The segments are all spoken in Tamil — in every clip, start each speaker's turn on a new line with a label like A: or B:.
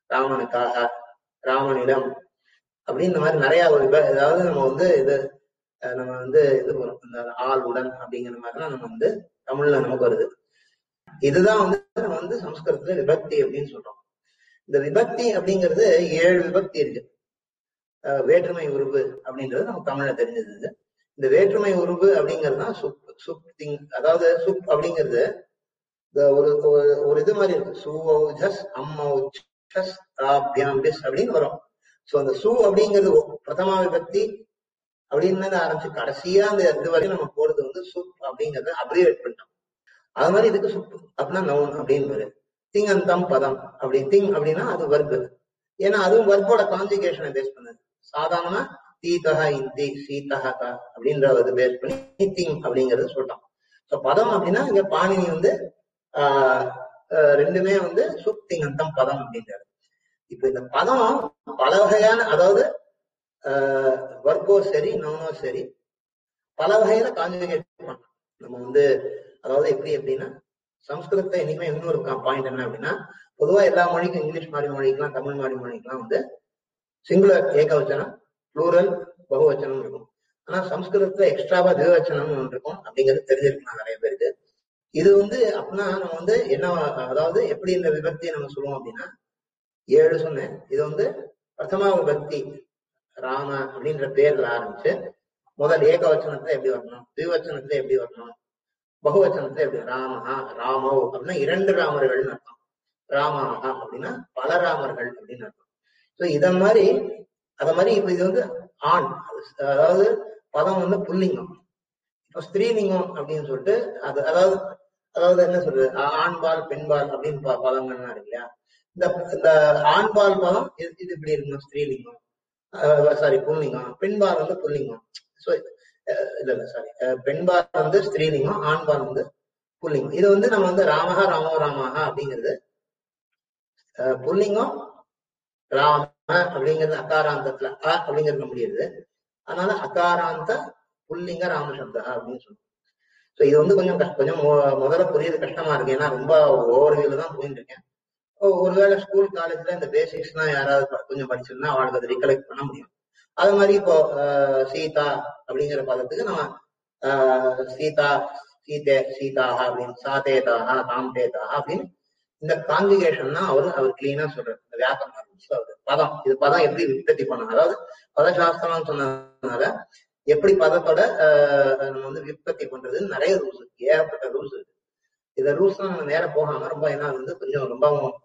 A: ராமனுக்காக ராமனிடம் அப்படின்னு இந்த மாதிரி நிறைய ஒரு விப- அதாவது நம்ம வந்து இது அஹ் நம்ம வந்து இது வரும் இந்த ஆளுடன் அப்படிங்கிற மாதிரிலாம் நம்ம வந்து தமிழ்ல நமக்கு வருது இதுதான் வந்து நம்ம வந்து சம்ஸ்கிருதத்துல விபக்தி அப்படின்னு சொல்றோம் இந்த விபக்தி அப்படிங்கிறது ஏழு விபக்தி இருக்கு அஹ் வேற்றுமை உருவு அப்படின்றது நம்ம தமிழ்ல தெரிஞ்சது இந்த வேற்றுமை உருவு அப்படிங்கிறது தான் சுப் சுப் திங் அதாவது சுப் அப்படிங்கிறது இந்த ஒரு ஒரு- ஒரு இது மாதிரி இருக்கு சுஜஸ் அம்மௌச்சஸ் ஆப்யாம் பிஸ் அப்படின்னு வரும் சோ அந்த சு அப்படிங்கிறது ஒ- பிரதமா விபக்தி அப்படின்னு ஆரம்பிச்சு கடைசியா அந்த இது வரையும் நம்ம போறது வந்து சுப் அப்படிங்கறத அப்ரிவேட் பண்ணிட்டோம் அது மாதிரி இதுக்கு சுப் அப்படின்னா நவுன் அப்படின்னு வரும் திங் அந்தம் பதம் அப்படி திங் அப்படின்னா அது வர்பு ஏன்னா அதுவும் வர்போட கான்ஜுகேஷனை பேஸ் பண்ணுது சாதாரண தீதக இந்தி சீதக க அப்படின்ற இது பேஸ் பண்ணி திங் அப்படிங்கறது சொல்லிட்டோம் ஸோ பதம் அப்படின்னா இங்க பாணினி வந்து ஆஹ் ஆஹ் ரெண்டுமே வந்து சுப் திங் அந்தம் பதம் அப்படிங்கிறது இப்ப இந்த பதம் பல வகையான அதாவது வர்க்கோ சரி நவுனோ சரி பல வகையில கான்ஜுகேட் பண்ணலாம் நம்ம வந்து அதாவது எப்படி எப்படின்னா சம்ஸ்கிருதத்தை என்னைக்குமே இன்னொரு பாயிண்ட் என்ன அப்படின்னா பொதுவா எல்லா மொழிக்கும் இங்கிலீஷ் மாதிரி மொழிக்கெல்லாம் தமிழ் மாதிரி மொழிக்கெல்லாம் வந்து சிங்குலர் ஏகவச்சனம் ப்ளூரல் பகுவச்சனம் இருக்கும் ஆனா சம்ஸ்கிருதத்துல எக்ஸ்ட்ராவா திவவச்சனம் ஒன்று இருக்கும் அப்படிங்கிறது தெரிஞ்சிருக்கலாம் நிறைய பேருக்கு இது வந்து அப்படின்னா நம்ம வந்து என்ன அதாவது எப்படி இந்த விபக்தியை நம்ம சொல்லுவோம் அப்படின்னா ஏழு சொன்னேன் இது வந்து பிரதமா விபக்தி ராம அப்படின்ற பேர்ல ஆரம்பிச்சு முதல் ஏகவச்சனத்துல எப்படி வரணும் திவச்சனத்துல எப்படி வரணும் பகுவச்சனத்துல எப்படி ராமஹா ராமோ அப்படின்னா இரண்டு ராமர்கள்னு அர்த்தம் ராமாஹா அப்படின்னா பல ராமர்கள் அப்படின்னு அர்த்தம் ஸோ இத மாதிரி அத மாதிரி இப்ப இது வந்து ஆண் அதாவது பதம் வந்து புல்லிங்கம் இப்போ ஸ்திரீலிங்கம் அப்படின்னு சொல்லிட்டு அது அதாவது அதாவது என்ன சொல்றது ஆ- ஆண்பால் பெண்பால் அப்படின்னு ப- பதங்கள்லாம் இருக்கு இல்லையா இந்த இந்த ஆண்பால் பதம் இது இது இப்படி இருக்கணும் ஸ்திரீலிங்கம் சாரி புல்லிங்கம் பெண்பால் வந்து புல்லிங்கம் ஸோ இல்ல இல்ல சாரி பெண்பால் வந்து ஸ்திரீலிங்கம் ஆண்பால் வந்து புல்லிங்கம் இது வந்து நம்ம வந்து ராமஹா ராமோ ராமஹா அப்படிங்கிறது அஹ், புல்லிங்கம் ராம அப்படிங்கிறது அகாராந்தத்துல அ அப்படிங்கிறது முடியுது அதனால அகாராந்த புல்லிங்க ராமசப்தா அப்படின்னு சொல்லுவோம் ஸோ இது வந்து கொஞ்சம் கஷ்ட- கொஞ்சம் மொ- முதல்ல புரியுது கஷ்டமா இருக்கு ஏன்னா ரொம்ப ஓவர்வியூல தான் போயிட்டு இருக்கேன் ஓ- ஒருவேளை ஸ்கூல் காலேஜ்ல இந்த பேசிக்ஸ்லாம் யாராவது ப- கொஞ்சம் படிச்சிருந்தா அவளுக்கு அதை ரிகலெக்ட் பண்ண முடியும் அது மாதிரி இப்போ அஹ், சீதா அப்படிங்கிற பதத்துக்கு நம்ம அஹ், சீதா சீதே சீதாஹா அப்படின்னு சாதேதாஹா தாம்தேதாஹா அப்படின்னு இந்த கான்ஜுகேஷன் தான் அவர் அவர் கிளீனா சொல்றாரு இந்த வியாக்கரணம் rules அவரு பதம் இது பதம் எப்படி உற்பத்தி பண்ணணும் அதாவது பதசாஸ்திரம் சொன்னதுனால எப்படி பதத்தோட ஆஹ், நம்ம வந்து விற்பத்தி பண்றதுன்னு நிறைய ரூல்ஸ் இருக்கு ஏகப்பட்ட ரூல்ஸ் இருக்கு இந்த ரூல்ஸ் நம்ம நேரம் போகாம ரொம்ப ஏன்னா அது வந்து கொஞ்சம் ரொம்ப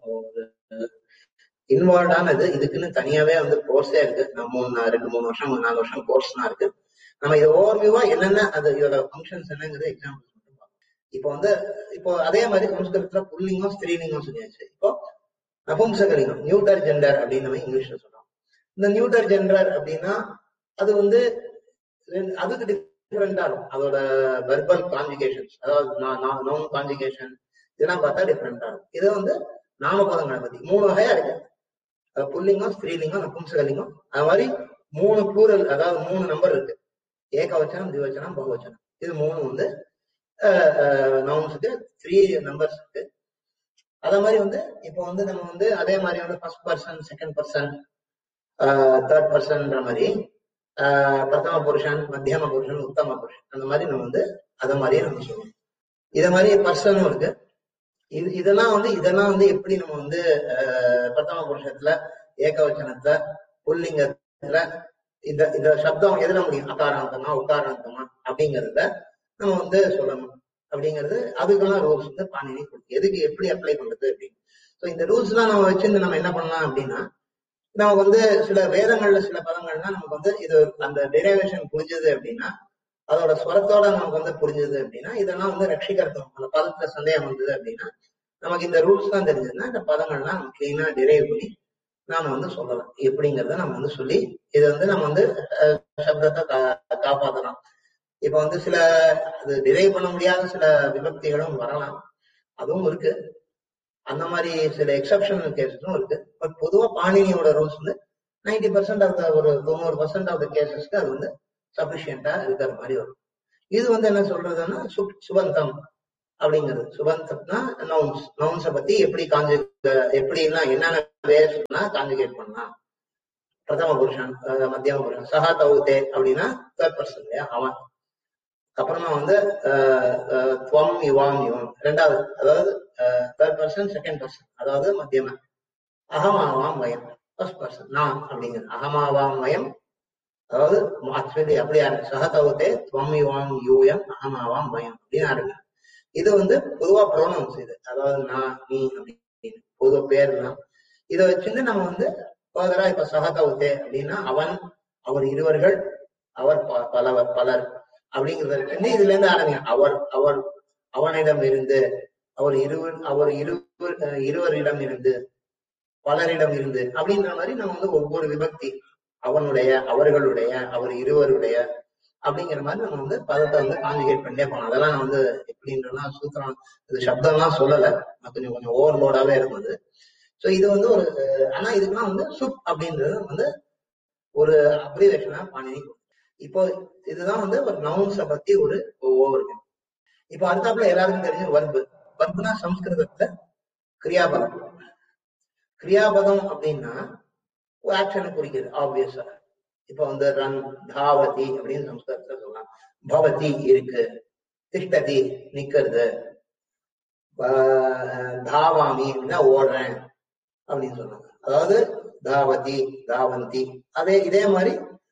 A: இன்வால்வ்டானது இதுக்குன்னு தனியாவே வந்து கோர்ஸே இருக்கு நம்ம மூணு நா- ரெண்டு மூணு வருஷம் மூணு நாலு வருஷம் கோர்ஸ்லாம் இருக்கு நம்ம இது ஓவர்வியூவா என்னென்ன அது இதோட ஃபங்க்ஷன்ஸ் என்னங்கிறது எக்ஸாம்பிள் மட்டும் பார்ப்போம். இப்போ வந்து இப்போ அதே மாதிரி சம்ஸ்கிருதத்துல புல்லிங்கம் ஸ்திரீலிங்கம் சொல்லியாச்சு இப்போ நபும்சகலிங்கம் நியூட்டர் ஜெண்டர் அப்படின்னு நம்ம இங்கிலீஷ்ல சொல்றோம் இந்த நியூட்டர் ஜெண்டர் அப்படின்னா அது வந்து ரெண்டு- அதுக்கு டிஃபரெண்டா இருக்கும் அதோட வெர்பல் கான்ஜுகேஷன்ஸ் அதாவது நவுன் கான்ஜுகேஷன் இதெல்லாம் பார்த்தா டிஃபரெண்டா இருக்கும் இது வந்து நாமபதங்களை பத்தி மூணு வகையா இருக்கு அஹ் புல்லிங்கம் ஸ்திரீலிங்கம் நபும்சகலிங்கம் அது மாதிரி மூணு கூறல் அதாவது மூணு நம்பர் இருக்கு ஏகவச்சனம் திவச்சனம் பகுவச்சனம் இது மூணு வந்து நவுன்ஸுக்கு த்ரீ நம்பர்ஸ் இருக்கு அத மாதிரி வந்து இப்போ வந்து நம்ம வந்து அதே மாதிரி வந்து first person second person third பர்சன்ன்ற மாதிரி ஆஹ் பிரதம புருஷன் மத்தியம புருஷன் உத்தம புருஷன் அந்த மாதிரி நம்ம வந்து அத மாதிரியே நம்ம சொல்லுவோம் இத மாதிரி பர்சனும் இருக்கு இது இதெல்லாம் வந்து இதெல்லாம் வந்து எப்படி நம்ம வந்து ஆஹ் பிரதம புருஷத்துல ஏகவச்சனத்துல புல்லிங்கத்துல இந்த இந்த சப்தம் எதுல முடியும் அகாராந்தமா உக்காராந்தமா அப்படிங்கறத நம்ம வந்து சொல்லணும் அப்படிங்கிறது அதுக்கெல்லாம் ரூல்ஸ் வந்து பாணினி கொடுக்கு எதுக்கு எப்படி அப்ளை பண்றது அப்படின்னு ஸோ இந்த ரூல்ஸ் எல்லாம் நம்ம வச்சிருந்து நம்ம என்ன பண்ணலாம் அப்படின்னா நம்ம வந்து சில வேதங்கள்ல சில பதங்கள்லாம் நமக்கு வந்து இது அந்த டெரிவேஷன் புரிஞ்சது அப்படின்னா அதோட ஸ்வரத்தோட நமக்கு வந்து புரிஞ்சது அப்படின்னா இதெல்லாம் வந்து ரட்சிகர்த்தம் அந்த பதத்துல சந்தேகம் வந்தது அப்படின்னா நமக்கு இந்த ரூல்ஸ் தான் தெரிஞ்சதுன்னா இந்த பதங்கள்லாம் நம்ம கிளீனா டிரைவ் பண்ணி நாம வந்து சொல்லலாம் எப்படிங்கறத நம்ம வந்து சொல்லி இதை வந்து நம்ம வந்து அஹ், சப்தத்தை கா- காப்பாத்தலாம் இப்ப வந்து சில அது டிரைவ் பண்ண முடியாத சில விபக்திகளும் வரலாம் அதுவும் இருக்கு அந்த மாதிரி சில எக்ஸப்ஷனல் கேசஸும் இருக்கு பட் பொதுவா பாணினியோட ரூல்ஸ் வந்து நைன்டி பர்சன்ட் ஆஃப் த ஒரு தொண்ணூறு பர்சன்ட் ஆஃப் த கேசஸ்க்கு அது வந்து சஃபிஷியண்டா இருக்கிற மாதிரி வரும் இது வந்து என்ன சொல்றதுன்னா சுப் சுபந்தம் அப்படிங்கிறது சுபந்தம்னா நவுன்ஸ் நவுன்ஸை பத்தி எப்படி காஞ்சு எப்படிலாம் என்னென்ன வேஸ்னா காஞ்சுகேட் பண்ணலாம் பிரதம புருஷன் அஹ் மத்தியம புருஷன் சஹா தவுதே அப்படின்னா தேர்ட் பர்சன் இல்லையா அவன் அப்புறமா வந்து அஹ், அஹ், துவம் யுவாம் யுவம் ரெண்டாவது அதாவது தேர்ட் பர்சன் செகண்ட் பர்சன் அதாவது மத்தியம அகமாவாம் வயம் ஃபர்ஸ்ட் பர்சன் நான் அப்படிங்கிறது அகமாவாம் வயம் அதாவது ஆக்சுவலி அப்படியா இருக்கு சகதவத்தே துவம் யுவாம் யூயம் அகமாவாம் வயம் அப்படின்னு இருக்கு இது வந்து பொதுவா ப்ரோனவுன்ஸ் இது அதாவது நான் நீ அப்படின்னு பொதுவா பேர்லாம் இதை வச்சுட்டு நம்ம வந்து ஃபர்தரா இப்ப சகதவத்தே அப்படின்னா அவன் அவர் இருவர்கள் அவர் ப- பலவர் பலர் அப்படிங்கிறத வச்சுட்டு இதுல இருந்து ஆரம்பிங்க அவர் அவர் அவனிடம் இருந்து அவர் இருவர் அவர் இருவர் அஹ் இருவரிடம் இருந்து பலரிடம் இருந்து அப்படின்ற மாதிரி நம்ம வந்து ஒவ்வொரு விபக்தி அவனுடைய அவர்களுடைய அவர் இருவருடைய அப்படிங்கிற மாதிரி நம்ம வந்து பதத்தை வந்து கான்ஜுகேட் பண்ணிட்டே போனோம் அதெல்லாம் நான் வந்து எப்படின்றலாம் சூத்திரம் இது சப்தம்லாம் சொல்லல நான் கொஞ்சம் கொஞ்சம் ஓவர்லோடாவே இருந்தது சோ இது வந்து ஒரு ஆனா இதுக்கெல்லாம் வந்து சுப் அப்படின்றது வந்து ஒரு அப்ரிவேஷனா பாணினி இப்போ இதுதான் வந்து ஒரு நவுன்ஸ பத்தி ஒரு ஓவர் இப்போ அடுத்தாப்புல எல்லாருக்கும் தெரிஞ்ச வர்பு வர்புனா சம்ஸ்கிருதத்துல கிரியாபதம் கிரியாபதம் அப்படின்னா ஒரு ஆக்ஷனை குறிக்கிறது ஆப்வியஸா இப்ப வந்து ரன் தாவதி அப்படின்னு சம்ஸ்கிருதத்துல சொல்லலாம் பவதி இருக்கு திஷ்டதி நிக்கிறது ப- தாவாமி அப்படின்னா ஓடுறேன் அப்படின்னு சொன்னாங்க அதாவது தாவதி தாவந்தி அதே இதே மாதிரி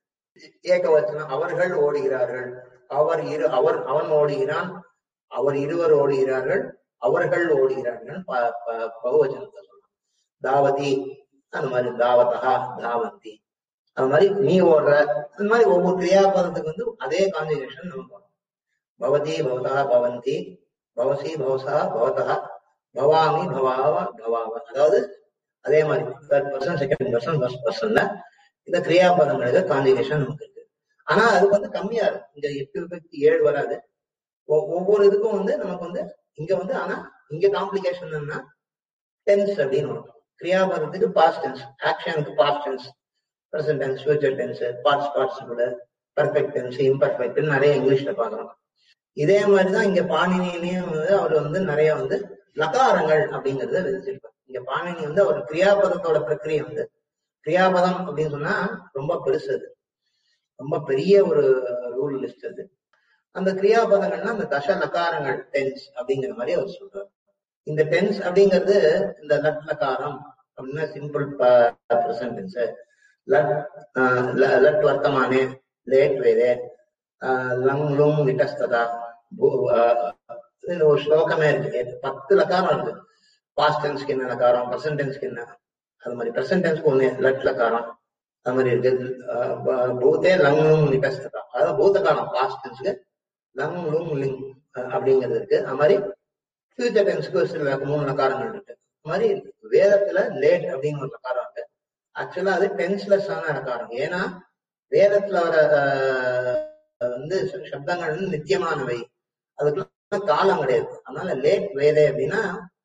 A: ஏகவச்சனம் அவர்கள் ஓடுகிறார்கள் அவர் இரு அவர் அவன் ஓடுகிறான் அவர் இருவர் ஓடுகிறார்கள் அவர்கள் ஓடுகிறார்கள் ப- ப- பகுவச்சனத்தை சொல்லலாம் தாவதி அந்த மாதிரி தாவதா தாவந்தி அது மாதிரி நீ ஓடுற அந்த மாதிரி ஒவ்வொரு கிரியாபதத்துக்கு வந்து அதே கான்ஜுகேஷன் நம்ம பண்ணணும் பவதி பவதா பவந்தி பவசி பவசா பவதா பவாமி பவாவ பவாவ அதாவது அதே மாதிரி third person second person first பர்சன்ல இந்த கிரியாபதங்களுக்கு கான்ஜுகேஷன் நமக்கு இருக்கு ஆனா அது வந்து கம்மியா இருக்கு இங்க எட்டு விபக்தி ஏழு வராது ஒ- ஒவ்வொரு இதுக்கும் வந்து நமக்கு வந்து இங்க வந்து ஆனா இங்க காம்ப்ளிகேஷன் என்ன டென்ஸ் அப்படின்னு வரும் கிரியாபதத்துக்கு பாஸ்ட் டென்ஸ் ஆக்ஷனுக்கு past tense present tense future tense parts parts கூட பர்ஃபெக்ட் டென்ஸ் இம்பர்ஃபெக்ட் நிறைய இங்கிலீஷ்ல பாக்குறோம் இதே மாதிரிதான் இங்க பாணினிலையும் வந்து அவர் வந்து நிறைய வந்து லகாரங்கள் அப்படிங்கறத விதிச்சிருப்பார் இங்க பாணினி வந்து அவர் கிரியாபதத்தோட பிரக்கிரியை வந்து கிரியாபதம் அப்படின்னு சொன்னா ரொம்ப பெருசு அது ரொம்ப பெரிய ஒரு ரூல் லிஸ்ட் அது அந்த கிரியாபதங்கள்னா அந்த தச லகாரங்கள் டென்ஸ் அப்படிங்கிற மாதிரி அவர் சொல்றாரு இந்த டென்ஸ் அப்படிங்கிறது இந்த லட் லகாரம் அப்படின்னா சிம்பிள் ப்ரெசன்ட் டென்ஸ் லட் ஆஹ் ல- லட் வர்த்தமானே லேட் வேதே ஆஹ் லங் லுங் விட்டஸ்ததா பூ- ஆஹ் இது ஒரு ஸ்லோகமே இருக்கு எட்டு- பத்து லகாரம் இருக்கு பாஸ்ட் டென்ஸ்க்கு என்ன லகாரம் ப்ரெசன்ட் டென்ஸ்க்கு என்ன அது மாதிரி ப்ரெசன்ட் டென்ஸ்க்கு ஒண்ணு லட் லகாரம் அது மாதிரி இருக்கு ஆஹ் ப- பூத்தே லங் லுங் விட்டஸ்ததா அதாவது பூதகாலம் பாஸ்ட் டென்ஸ்க்கு லங் லுங் லிங் ஆஹ் அப்படிங்கிறது இருக்கு அது மாதிரி ஃபியூச்சர் டென்ஸ்க்கு சில மூணு லகாரங்கள் இருக்கு அது மாதிரி வேதத்துல லேட் அப்படிங்கிற ஒரு லகாரம் இருக்கு ஆக்சுவலா அது டென்ஸ்லெஸ் ஆன லகாரம் ஏன்னா வேதத்துல வர ஆஹ், வந்து ச- சப்தங்கள் வந்து நித்தியமானவை அதுக்கெல்லாம் காலம் கிடையாது அதனால லேட் வேதே அப்படின்னா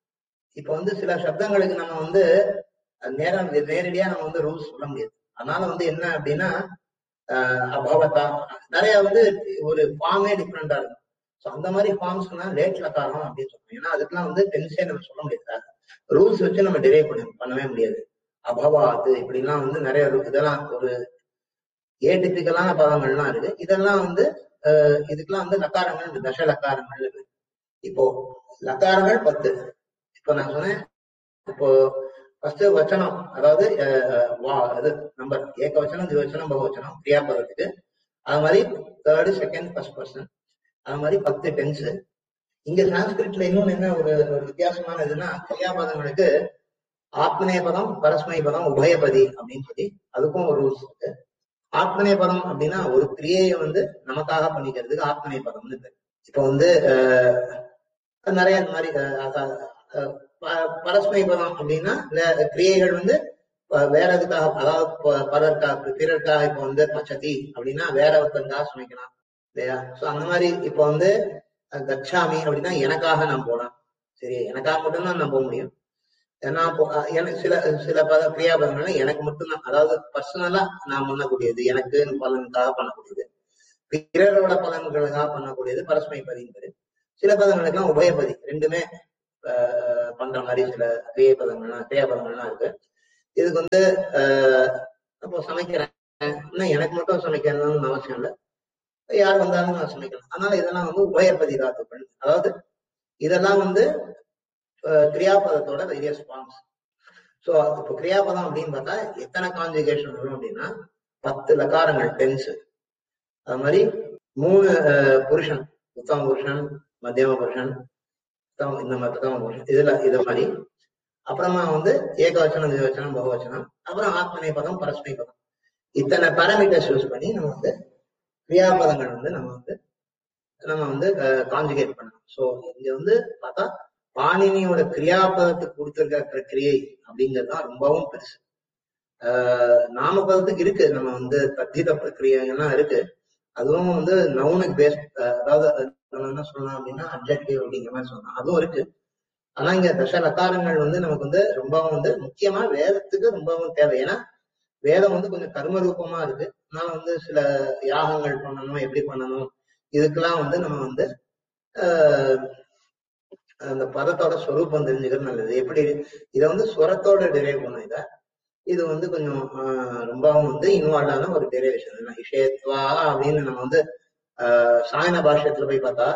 A: இப்ப வந்து சில சப்தங்களுக்கு நம்ம வந்து அஹ், நேரம் நேரடியா நம்ம வந்து ரூல்ஸ் சொல்ல முடியாது அதனால வந்து என்ன அப்படின்னா ஆஹ், அபவதா நிறைய வந்து ஒரு ஃபார்மே டிஃப்ரெண்டா இருக்கும் ஸோ அந்த மாதிரி ஃபார்ம்ஸ்னா லேட் லக்காரம் அப்படின்னு சொல்றோம் ஏன்னா அதுக்கெல்லாம் வந்து டென்ஸே நம்ம சொல்ல முடியாது ரூல்ஸ் வச்சு நம்ம டிரைவ் பண்ண பண்ணவே முடியாது அபவாத்து இப்படிலாம் வந்து நிறைய இருக்கு. இதெல்லாம் ஒரு ஏடிபிக்கலான பதங்கள்லாம் இருக்கு இதெல்லாம் வந்து அஹ், இதுக்கெல்லாம் வந்து லக்காரங்கள் இந்த தச லக்காரங்கள் இருக்கு இப்போ லக்காரங்கள் பத்து இப்போ நான் சொன்னேன் இப்போ ஃபர்ஸ்ட் வச்சனம் அதாவது அஹ், வா அது நம்பர் ஏக வச்சனம் திவச்சனம் பகவச்சனம் கிரியாபதத்துக்கு அது மாதிரி தேர்டு செகண்ட் ஃபர்ஸ்ட் பர்சன் அது மாதிரி பத்து டென்ஸ் இங்க சான்ஸ்கிரிட்ல இன்னொன்னு என்ன ஒரு ஒரு வித்தியாசமான இதுன்னா கிரியாபதங்களுக்கு ஆத்மநேய பதம் பரஸ்மை பதம் உபயபதி அப்படின்னு சொல்லி அதுக்கும் ஒரு ரூல்ஸ் இருக்கு ஆத்மநேய பதம் அப்படின்னா ஒரு கிரியையை வந்து நமக்காக பண்ணிக்கிறதுக்கு ஆத்மநேய பதம்னு பேரு இப்போ வந்து அஹ், நிறைய இந்த மாதிரி அஹ், அஹ், அஹ், ப- பரஸ்மை பதம் அப்படின்னா இந்த கிரியைகள் வந்து அஹ், வேற எதுக்காக அதாவது ப- பலருக்காக பிறருக்காக இப்போ வந்து பச்சதி அப்படின்னா வேற ஒருத்தருக்காக சமைக்கலாம் இல்லையா சோ அந்த மாதிரி இப்போ வந்து அஹ், கச்சாமி அப்படின்னா எனக்காக நான் போலாம் சரி எனக்காக மட்டும்தான் நான் போக முடியும் ஏன்னா இப்போ, அஹ், எனக்கு சில சில பத கிரியாபதங்கள் எனக்கு மட்டும்தான் அதாவது பர்சனலா நான் பண்ணக்கூடியது எனக்கு பலனுக்காக பண்ணக்கூடியது பிறரோட பலன்களுக்காக பண்ணக்கூடியது பரஸ்மை பதிங்கிறது சில பதங்களுக்கெல்லாம் உபயபதி ரெண்டுமே ஆஹ் பண்ற மாதிரி சில கிரியை பதங்கள்லாம் கிரியா பதங்கள்லாம் இருக்கு இதுக்கு வந்து ஆஹ் அப்போ சமைக்கிறேன் ஆனா எனக்கு மட்டும் சமைக்கணும்னு அவசியம் இல்லை யார் வந்தாலும் நான் சமைக்கலாம் அதனால இதெல்லாம் வந்து உபயபதி தாத்துக்கள் அதாவது இதெல்லாம் வந்து ஆஹ் கிரியாபதத்தோட வேரியஸ் ஃபார்ம்ஸ் ஸோ இப்போ கிரியாபதம் அப்படின்னு பார்த்தா எத்தனை கான்ஜுகேஷன் வரும் அப்படின்னா பத்து லகாரங்கள் டென்ஸ் அது மாதிரி மூணு ஆஹ் புருஷன் உத்தம புருஷன் மத்தியம புருஷன் உத்தம- இந்த மாதிரி பிரதம புருஷன் இதுல இது மாதிரி அப்புறமா வந்து ஏகவச்சனம் திவச்சனம் பகவச்சனம் அப்புறம் ஆத்மனை பதம் பரஸ்மை பதம் இத்தனை பாராமீட்டர்ஸ் யூஸ் பண்ணி நம்ம வந்து கிரியாபதங்கள் வந்து நம்ம வந்து நம்ம வந்து கான்ஜுகேட் பண்ணணும் ஸோ இங்க வந்து பார்த்தா பாணினியோட கிரியாபதத்துக்கு கொடுத்திருக்க பிரக்கிரியை அப்படிங்கிறது தான் ரொம்பவும் பெருசு ஆஹ் நாமபதத்துக்கு இருக்கு நம்ம வந்து தத்தித பிரக்கிரியெல்லாம் இருக்கு அதுவும் வந்து நவுனுக்கு பேஸ் அதாவது நம்ம என்ன சொல்லலாம் அப்படின்னா அப்ஜெக்டிவ் அப்படிங்கிற மாதிரி சொல்லலாம் அதுவும் இருக்கு ஆனா இங்க தசலக்காரங்கள் வந்து நமக்கு வந்து ரொம்பவும் வந்து முக்கியமா வேதத்துக்கு ரொம்பவும் தேவை ஏன்னா வேதம் வந்து கொஞ்சம் கர்ம ரூபமா இருக்கு அதனால வந்து சில யாகங்கள் பண்ணணும் எப்படி பண்ணணும் இதுக்கெல்லாம் வந்து நம்ம வந்து ஆஹ் அந்த பதத்தோட ஸ்வரூபம் தெரிஞ்சுக்கிறது நல்லது எப்படி இதை வந்து ஸ்வரத்தோட டிரைவ் பண்ணும் இதை இது வந்து கொஞ்சம் ஆஹ் ரொம்பவும் வந்து இன்வால்வ் ஒரு டெரிவேஷன் இஷேத்வா அப்படின்னு நம்ம வந்து ஆஹ் சாயன பாஷ்யத்துல போய் பார்த்தா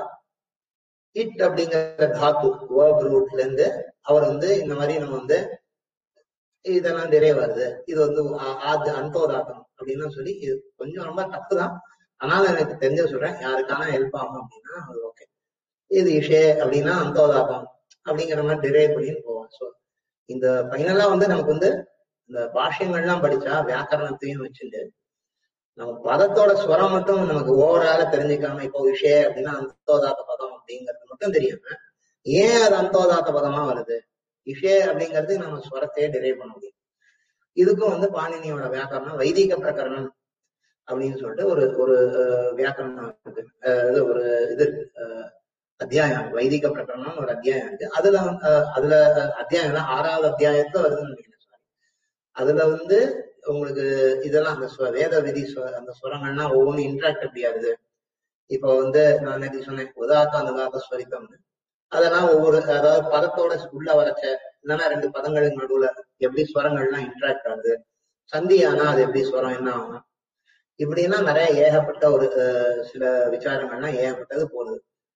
A: இட் அப்படிங்கிற தாத்து வேர்ப் ரூட்ல இருந்து அவர் வந்து இந்த மாதிரி நம்ம வந்து இதெல்லாம் டெரைவ் வருது இது வந்து ஆ- ஆத் அந்தோதாத்தம் அப்படின்னு சொல்லி இது கொஞ்சம் ரொம்ப தப்பு தான் ஆனாலும் எனக்கு தெரிஞ்ச சொல்றேன் யாருக்கான ஹெல்ப் ஆகும் அப்படின்னா அது ஓகே இது இஷே அப்படின்னா அந்தோதாபம் அப்படிங்கிற மாதிரி டிரைவ் பண்ணின்னு போவோம் ஸோ இந்த ஃபைனலா வந்து நமக்கு வந்து இந்த பாஷ்யங்கள்லாம் படிச்சா வியாக்கரணத்தையும் வச்சுட்டு நம்ம பதத்தோட ஸ்வரம் மட்டும் நமக்கு ஓவரால தெரிஞ்சுக்காம இப்போ விஷய அப்படின்னா அந்தோதாத்த பதம் அப்படிங்கிறது மட்டும் தெரியாம ஏன் அது அந்தோதாத்த பதமா வருது விஷய அப்படிங்கிறது நம்ம ஸ்வரத்தையே டிரைவ் பண்ண முடியும் இதுக்கும் வந்து பாணினியோட வியாக்கரணம் வைதிக பிரகரணம் அப்படின்னு சொல்லிட்டு ஒரு ஒரு அஹ், வியாக்கரணம் இருக்கு அஹ், இது ஒரு இது இருக்கு அஹ், அத்தியாயம் வைதிக பிரகரணம் ஒரு அத்தியாயம் இருக்கு அதுல வந்து, அஹ், அதுல அத்தியாயம் ஆறாவது அத்தியாயத்துல வருதுன்னு நினைக்கிறேன் sorry. அதுல வந்து உங்களுக்கு இதெல்லாம் அந்த ஸ்வ- வேத விதி ஸ்வ- அந்த ஸ்வரங்கள்லாம் ஒவ்வொன்றும் இன்ட்ராக்ட் எப்படி ஆகுது இப்போ வந்து நான் நேற்று சொன்னேன் உதாத்த அந்த ஸ்வரித்தம்னு அதெல்லாம் ஒவ்வொரு அதாவது பதத்தோட உள்ள வரச்ச இல்லைன்னா ரெண்டு பதங்களுக்கு நடுவுல எப்படி ஸ்வரங்கள்லாம் இன்ட்ராக்ட் ஆகுது சந்தி ஆனா அது எப்படி ஸ்வரம் என்ன ஆகும் இப்படின்னா நிறைய ஏகப்பட்ட ஒரு அஹ், சில விசாரங்கள்லாம் ஏகப்பட்டது போகுது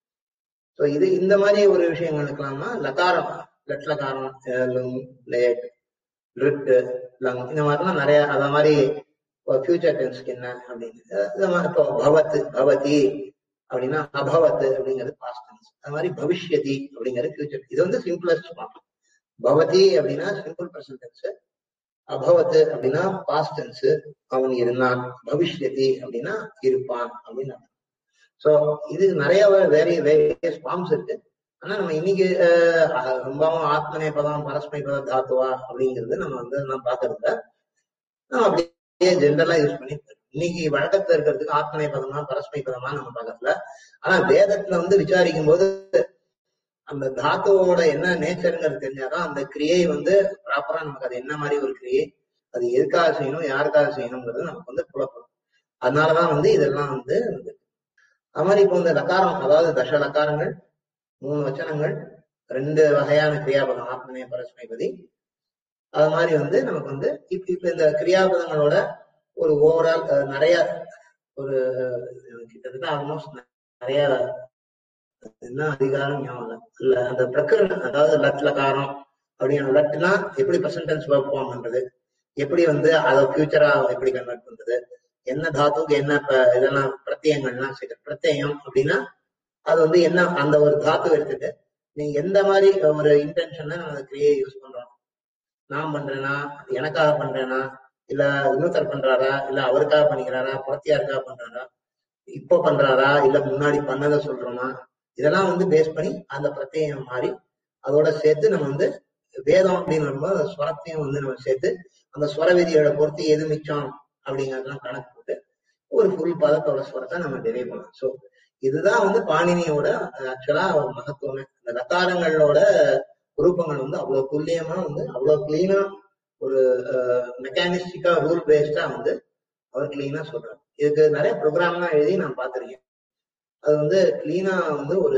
A: ஸோ இது இந்த மாதிரி ஒரு விஷயங்களுக்கெல்லாம்னா லகாரம் லட்லகாரம் அஹ், லுங் லேட் ரிட்டு லங் இந்த மாதிரிலாம் நிறைய அத மாதிரி ஃபியூச்சர் டென்ஸ்க்கு என்ன அப்படின்னு அஹ் இந்த மாதிரி இப்போ பவத் பவதி அப்படின்னா அபவத் அப்படிங்கிறது பாஸ்ட் டென்ஸ் அது மாதிரி பவிஷ்யதி அப்படிங்கிறது ஃபியூச்சர் இது வந்து சிம்பிளஸ்ட் ஃபார்ம் பவதி அப்படின்னா சிம்பிள் ப்ரெசன்ட் டென்ஸ் அபவத் அப்படின்னா பாஸ்ட் டென்ஸ் அவன் இருந்தான் பவிஷ்யதி அப்படின்னா இருப்பான் அப்படின்னு சோ இது நிறைய வேறிய வேரியஸ் ஃபார்ம்ஸ் இருக்கு ஆனா நம்ம இன்னைக்கு அஹ், அஹ், ரொம்பவும் ஆத்மனே பதம் பரஸ்மை பத தாத்துவா அப்படிங்கிறது நம்ம வந்து நான் பாக்குறத நம்ம அப்படியே ஜென்ரலா யூஸ் பண்ணி இன்னைக்கு வழக்கத்துல இருக்கிறதுக்கு ஆத்மனை பதமா பரஸ்மை பதமா நம்ம பார்க்கறதுல ஆனா வேதத்துல வந்து விசாரிக்கும் போது அந்த தாத்துவோட என்ன நேச்சருங்கிறது தெரிஞ்சாதான் அந்த கிரியை வந்து ப்ராப்பரா நமக்கு அது என்ன மாதிரி ஒரு கிரியை அது எதுக்காக செய்யணும் யாருக்காக செய்யணுங்கிறது நமக்கு வந்து புலப்படும் அதனாலதான் வந்து இதெல்லாம் வந்து வந்து அது மாதிரி இப்போ இந்த லக்காரம் அதாவது தச லக்காரங்கள் மூணு வச்சனங்கள் ரெண்டு வகையான கிரியாபதம் ஆத்மனே பரஸ்மைபதி அது மாதிரி வந்து நமக்கு வந்து இப்ப இப்ப இந்த கிரியாபதங்களோட ஒரு ஓவரால் நிறைய ஒரு அஹ், கிட்டத்தட்ட ஆல்மோஸ்ட் நிறைய என்ன அதிகாரம் ஞாபகம் இல்ல. இல்ல அந்த பிரகரணம் அதாவது லட் லகாரம் அப்படிங்கிற லட்னா எப்படி பர்சன்டென்ஸ் ஒர்க் ஃபார்ம் பண்றது எப்படி வந்து அதை ஃபியூச்சரா எப்படி கன்வெர்ட் பண்றது என்ன தாத்துக்கு என்ன ப- இதெல்லாம் பிரத்யங்கள்லாம் சரி பிரத்யயம் அப்படின்னா அது வந்து என்ன அந்த ஒரு தாத்து எடுத்துட்டு நீங்க எந்த மாதிரி ஒரு இன்டென்ஷன்ல நம்ம அந்த கிரியை யூஸ் பண்றோம் நான் பண்றேனா எனக்காக பண்றேனா இல்ல இன்னொருத்தர் பண்றாரா இல்ல அவருக்காக பண்ணிக்கிறாரா புறத்தியாருக்காக பண்றாரா இப்போ பண்றாரா இல்ல முன்னாடி பண்ணதை சொல்றோமா இதெல்லாம் வந்து பேஸ் பண்ணி அந்த பிரத்யேகம் மாறி அதோட சேர்த்து நம்ம வந்து வேதம் அப்படின்னு வரும்போது அந்த ஸ்வரத்தையும் வந்து நம்ம சேர்த்து அந்த ஸ்வர விதியோட பொறுத்து எது மிச்சம் அப்படிங்கறதெல்லாம் கணக்கு போட்டு ஒரு ஃபுல் பதத்தோட ஸ்வரத்தை நம்ம டெலிவ் பண்ணலாம் ஸோ இதுதான் வந்து பாணினியோட ஆக்சுவலா ஒரு மகத்துவமே இந்த லக்காரங்களோட ரூபங்கள் வந்து அவ்வளவு துல்லியமா வந்து அவ்வளவு கிளீனா ஒரு மெக்கானிஸ்டிக்கா ரூல் பேஸ்டா வந்து அவர் கிளீனா சொல்றாரு இதுக்கு நிறைய ப்ரோக்ராம்லாம் எழுதி நான் பார்த்திருக்கேன் அது வந்து கிளீனா வந்து ஒரு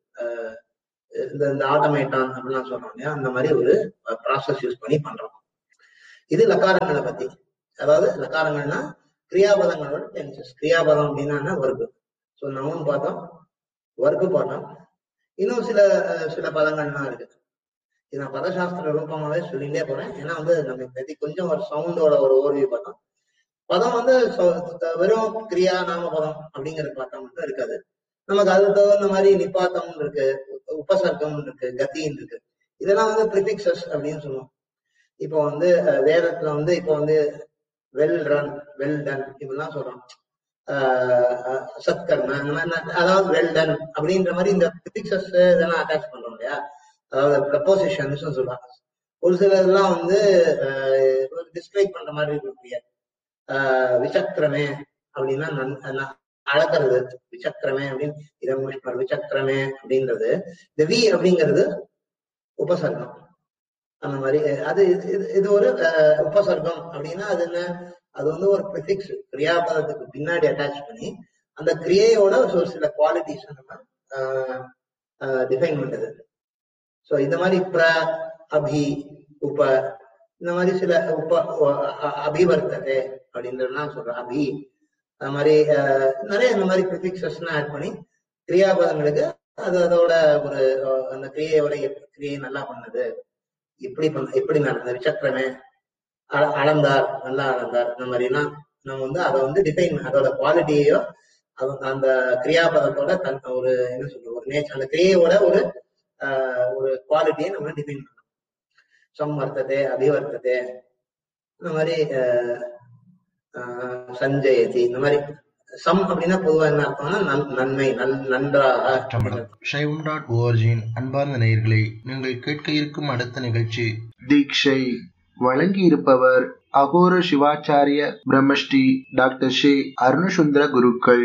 A: அஹ், இந்த இந்த ஆட்டோமேட்டான் அப்படிலாம் சொல்றோம் இல்லையா அந்த மாதிரி ஒரு ப்ராசஸ் யூஸ் பண்ணி பண்றோம் இது லக்காரங்களை பத்தி அதாவது லக்காரங்கள்னா கிரியாபதங்களோட டென்சஸ் கிரியாபதம் அப்படின்னா என்ன வர்க்கு ஸோ நவுன் பார்த்தோம் வர்க்கு பார்த்தோம் இன்னும் சில அஹ், சில பதங்கள்லாம் இருக்கு இது நான் பதசாஸ்திர ரூபமாவே சொல்லிட்டே போறேன் ஏன்னா வந்து நம்ம பத்தி கொஞ்சம் ஒரு சவுண்டோட ஒரு ஓர்வியூ பார்த்தோம் பதம் வந்து சொ- வெறும் கிரியா நாம பதம் அப்படிங்கிற பார்த்தா மட்டும் இருக்காது நமக்கு அது தகுந்த மாதிரி நிப்பாத்தம் இருக்கு உபசர்க்கம் இருக்கு கத்தின்னு இருக்கு இதெல்லாம் வந்து ப்ரிபிக்சஸ் அப்படின்னு சொல்லுவோம் இப்போ வந்து அஹ், வேதத்துல வந்து இப்போ வந்து வெல் ரன் வெல் டன் இப்படிலாம் சொல்றோம் ஆஹ் அஹ் சத்கர்ம இந்த மாதிரி நான் அதாவது வெல் டன் அப்படின்ற மாதிரி இந்த ப்ரிபிக்சஸ் இதெல்லாம் அட்டாச் பண்றோம் இல்லையா அதாவது ப்ரப்போசிஷன்ஸ் சொல்றாங்க ஒரு சில இதெல்லாம் வந்து டிஸ்கிரைப் பண்ற மாதிரி இருக்கக்கூடிய ஆஹ் விசக்கிரமே அப்படின்னா நன் ந- அளக்கிறது விசக்கிரமே அப்படின்னு இதம் விஷ்மர் விசக்கிரமே அப்படின்றது இந்த வி அப்படிங்கிறது உபசர்க்கம் அந்த மாதிரி அஹ் அது இது இது- இது ஒரு அஹ், உபசர்க்கம் அப்படின்னா அது என்ன அது வந்து ஒரு ப்ரிஃபிக்ஸ் கிரியாபதத்துக்கு பின்னாடி அட்டாச் பண்ணி அந்த கிரியையோட ஒரு சில குவாலிட்டிஸ் நம்ம டிஃபைன் பண்றது ஸோ இந்த மாதிரி பிர அபி உப இந்த மாதிரி சில உப அ- அ- அபிவர்த்தத்தை அப்படின்றதுலாம் சொல்றோம் அபி அது மாதிரி அஹ், நிறைய இந்த மாதிரி ப்ரிஃபிக்ஸஸ்லாம் ஆட் பண்ணி கிரியாபதங்களுக்கு அது அதோட ஒரு அஹ், அந்த கிரியையோட எப்~ கிரியை நல்லா பண்ணது இப்படி பண்ண இப்படி நடந்தது விசக்கரமே அ- அளந்தார் நல்லா அளந்தார் இந்த மாதிரிலாம் நம்ம வந்து அதை வந்து டிஃபைன் அதோட குவாலிட்டியையோ அந்த கிரியாபதத்தோட தன் ஒரு என்ன சொல்றது ஒரு நேச்சர் அந்த கிரியையோட ஒரு ஆஹ், ஒரு குவாலிட்டியை நம்ம டிஃபைன் பண்ணணும் சம்வர்த்தத்தை அபிவர்த்தத்தை இந்த மாதிரி ஆஹ், ஆஹ், சஞ்சயதி இந்த மாதிரி சம் அப்படின்னா பொதுவா என்ன அர்த்தம்னா நன்- நன்மை நன் நன்றாக
B: தமிழ் சைவம் டாட் ஓஆர்ஜியின் அன்பார்ந்த நேயர்களே நீங்கள் கேட்க இருக்கும் அடுத்த நிகழ்ச்சி தீட்சை வழங்கி இருப்பவர் அகோர சிவாச்சாரிய பிரம்மஸ்ரீ டாக்டர் ஸ்ரீ அருணசுந்தர குருக்கள்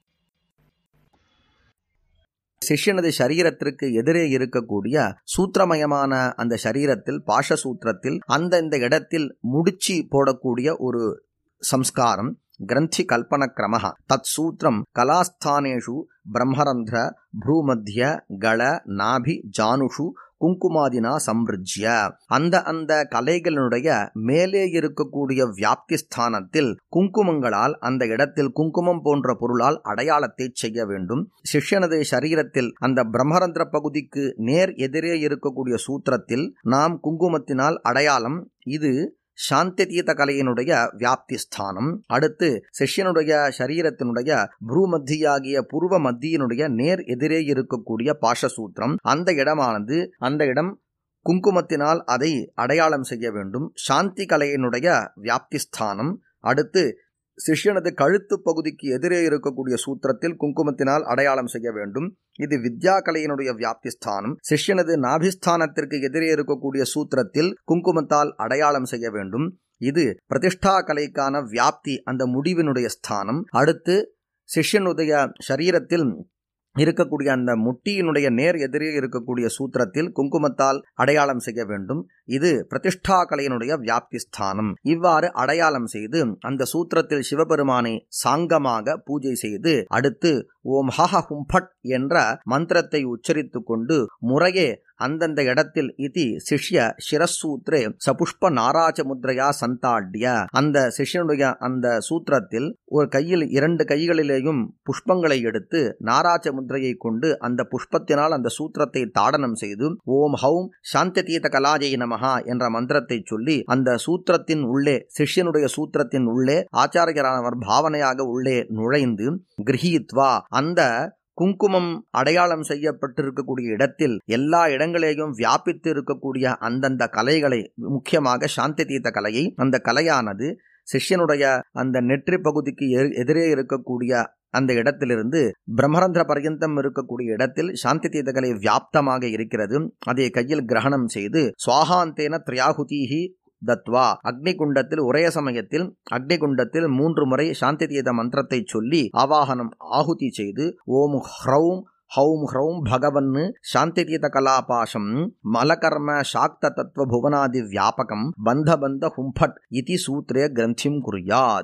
C: சிஷ்யனது சரீரத்திற்கு எதிரே இருக்கக்கூடிய சூத்திரமயமான அந்த சரீரத்தில் பாஷ சூத்திரத்தில் அந்தந்த இடத்தில் முடிச்சு போடக்கூடிய ஒரு சம்ஸ்காரம் கிரந்தி கல்பன கிரம தத் சூத்திரம் கலாஸ்தானேஷு பிரம்மரந்திர ப்ரூமத்திய கள நாபி ஜானுஷு குங்குமாதினா சம்ருஜ்ய அந்த அந்த கலைகளினுடைய மேலே இருக்கக்கூடிய வியாப்தி ஸ்தானத்தில் குங்குமங்களால் அந்த இடத்தில் குங்குமம் போன்ற பொருளால் அடையாளத்தை செய்ய வேண்டும் சிஷ்யனது சரீரத்தில் அந்த பிரம்மரந்திர பகுதிக்கு நேர் எதிரே இருக்கக்கூடிய சூத்திரத்தில் நாம் குங்குமத்தினால் அடையாளம் இது சாந்திதீத கலையினுடைய வியாப்தி ஸ்தானம் அடுத்து சிஷ்யனுடைய சரீரத்தினுடைய புருமத்தியாகிய புருவ மத்தியினுடைய நேர் எதிரே இருக்கக்கூடிய பாஷசூத்திரம் அந்த இடமானது அந்த இடம் குங்குமத்தினால் அதை அடையாளம் செய்ய வேண்டும் சாந்தி கலையினுடைய வியாப்தி ஸ்தானம் அடுத்து சிஷ்யனது கழுத்து பகுதிக்கு எதிரே இருக்கக்கூடிய சூத்திரத்தில் குங்குமத்தினால் அடையாளம் செய்ய வேண்டும் இது வித்யா கலையினுடைய வியாப்தி ஸ்தானம் சிஷ்யனது நாபிஸ்தானத்திற்கு எதிரே இருக்கக்கூடிய சூத்திரத்தில் குங்குமத்தால் அடையாளம் செய்ய வேண்டும் இது பிரதிஷ்டா கலைக்கான வியாப்தி அந்த முடிவினுடைய ஸ்தானம் அடுத்து சிஷ்யனுடைய சரீரத்தில் இருக்கக்கூடிய அந்த முட்டியினுடைய நேர் எதிரே இருக்கக்கூடிய சூத்திரத்தில் குங்குமத்தால் அடையாளம் செய்ய வேண்டும் இது பிரதிஷ்டா கலையினுடைய வியாப்தி ஸ்தானம் இவ்வாறு அடையாளம் செய்து அந்த சூத்திரத்தில் சிவபெருமானை சாங்கமாக பூஜை செய்து அடுத்து ஓம் ஹஹ ஹும்பட் என்ற மந்திரத்தை உச்சரித்துக் கொண்டு முறையே அந்தந்த இடத்தில் இது சிஷ்ய சிரசூத்ரே சபுஷ்ப நாராஜ முத்ரையா சந்தாட்ய அந்த சிஷ்யனுடைய அந்த சூத்திரத்தில் ஒரு கையில் இரண்டு கைகளிலேயும் புஷ்பங்களை எடுத்து நாராஜ முத்ரையை கொண்டு அந்த புஷ்பத்தினால் அந்த சூத்திரத்தை தாடனம் செய்து ஓம் ஹௌம் சாந்ததீத கலாஜை நமஹா என்ற மந்திரத்தை சொல்லி அந்த சூத்திரத்தின் உள்ளே சிஷ்யனுடைய சூத்திரத்தின் உள்ளே ஆச்சாரியரானவர் பாவனையாக உள்ளே நுழைந்து கிரகித்வா அந்த குங்குமம் அடையாளம் செய்யப்பட்டிருக்கக்கூடிய இடத்தில் எல்லா இடங்களையும் வியாபித்து இருக்கக்கூடிய அந்தந்த கலைகளை முக்கியமாக சாந்தி தீர்த்த கலையை அந்த கலையானது சிஷ்யனுடைய அந்த நெற்றி பகுதிக்கு எ- எதிரே இருக்கக்கூடிய அந்த இடத்திலிருந்து பிரம்மரந்திர பர்யந்தம் இருக்கக்கூடிய இடத்தில் சாந்தி தீர்த்த கலை வியாப்தமாக இருக்கிறது அதை கையில் கிரகணம் செய்து சுவாகாந்தேன திரியாகுதீஹி தத்வா அக்னிகுண்டத்தில் ஒரே சமயத்தில் அக்னிகுண்டத்தில் மூன்று முறை சாந்தி தீத மந்திரத்தை சொல்லி ஆவாகனம் ஆகுதி செய்து ஓம் ஹ்ரௌம் ஹௌம் ஹ்ரௌம் பகவன்னு சாந்திதீத கலாபாசம் மலகர்ம சாக்த தத்துவ புவனாதி வியாபகம் பந்த பந்த ஹும்பட் இதி சூத்ரே கிரந்திம் குறியாத்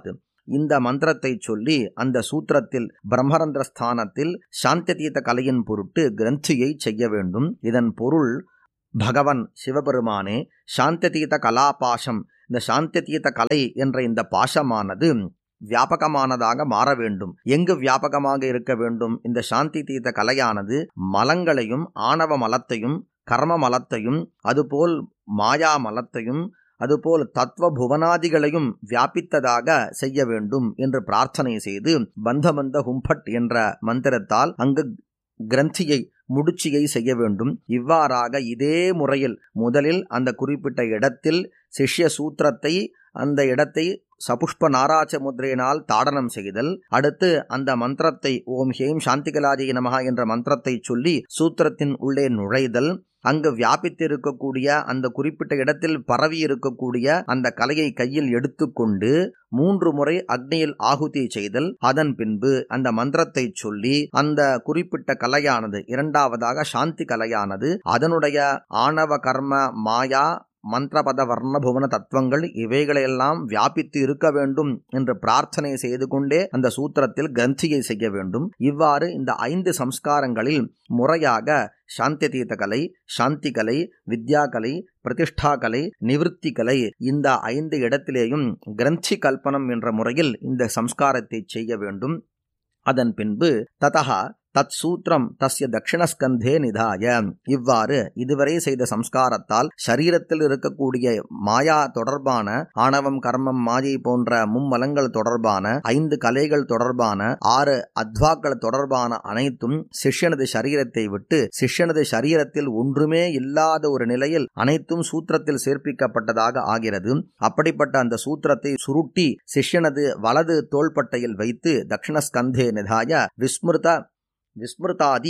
C: இந்த மந்திரத்தை சொல்லி அந்த சூத்திரத்தில் பிரம்மரந்திர ஸ்தானத்தில் சாந்ததீத கலையின் பொருட்டு கிரந்தியை செய்ய வேண்டும் இதன் பொருள் பகவன் சிவபெருமானே சாந்ததீத கலாபாசம் இந்த சாந்ததீத கலை என்ற இந்த பாசமானது வியாபகமானதாக மாற வேண்டும் எங்கு வியாபகமாக இருக்க வேண்டும் இந்த சாந்தி தீத கலையானது மலங்களையும் ஆணவ மலத்தையும் கர்ம மலத்தையும் அதுபோல் மாயா மலத்தையும் அதுபோல் தத்துவ புவனாதிகளையும் வியாபித்ததாக செய்ய வேண்டும் என்று பிரார்த்தனை செய்து பந்தமந்த ஹும்பட் என்ற மந்திரத்தால் அங்கு கிரந்தியை முடிச்சியை செய்ய வேண்டும் இவ்வாறாக இதே முறையில் முதலில் அந்த குறிப்பிட்ட இடத்தில் சிஷ்ய சூத்திரத்தை அந்த இடத்தை சபுஷ்ப நாராச்ச முத்ரையினால் தாடனம் செய்தல் அடுத்து அந்த மந்திரத்தை ஓம் ஹேம் சாந்திகலாதிய நமகா என்ற மந்திரத்தை சொல்லி சூத்திரத்தின் உள்ளே நுழைதல் அங்கு வியாபித்திருக்கக்கூடிய அந்த குறிப்பிட்ட இடத்தில் பரவி இருக்கக்கூடிய அந்த கலையை கையில் எடுத்துக்கொண்டு மூன்று முறை அக்னியில் ஆகுதி செய்தல் அதன் பின்பு அந்த மந்திரத்தை சொல்லி அந்த குறிப்பிட்ட கலையானது இரண்டாவதாக சாந்தி கலையானது அதனுடைய ஆணவ கர்ம மாயா மந்திரபத வர்ணபுவன தத்துவங்கள் இவைகளையெல்லாம் வியாபித்து இருக்க வேண்டும் என்று பிரார்த்தனை செய்து கொண்டே அந்த சூத்திரத்தில் கிரந்தியை செய்ய வேண்டும் இவ்வாறு இந்த ஐந்து சம்ஸ்காரங்களில் முறையாக சாந்தி தீர்த்த கலை சாந்தி கலை வித்யா கலை பிரதிஷ்டா கலை நிவிருத்தி கலை இந்த ஐந்து இடத்திலேயும் கிரந்தி கல்பனம் என்ற முறையில் இந்த சம்ஸ்காரத்தை செய்ய வேண்டும் அதன் பின்பு ததா தத் சூத்திரம் தஸ்ய தட்சிணஸ்கந்தே நிதாய இவ்வாறு இதுவரை செய்த சம்ஸ்காரத்தால் சரீரத்தில் இருக்கக்கூடிய மாயா தொடர்பான ஆணவம் கர்மம் மாயை போன்ற மும்மலங்கள் தொடர்பான ஐந்து கலைகள் தொடர்பான ஆறு அத்வாக்கள் தொடர்பான அனைத்தும் சிஷ்யனது சரீரத்தை விட்டு சிஷ்யனது சரீரத்தில் ஒன்றுமே இல்லாத ஒரு நிலையில் அனைத்தும் சூத்திரத்தில் சேர்ப்பிக்கப்பட்டதாக ஆகிறது அப்படிப்பட்ட அந்த சூத்திரத்தை சுருட்டி சிஷ்யனது வலது தோள்பட்டையில் வைத்து தட்சிணஸ்கந்தே நிதாய விஸ்மிருத விஸ்மிருதாதி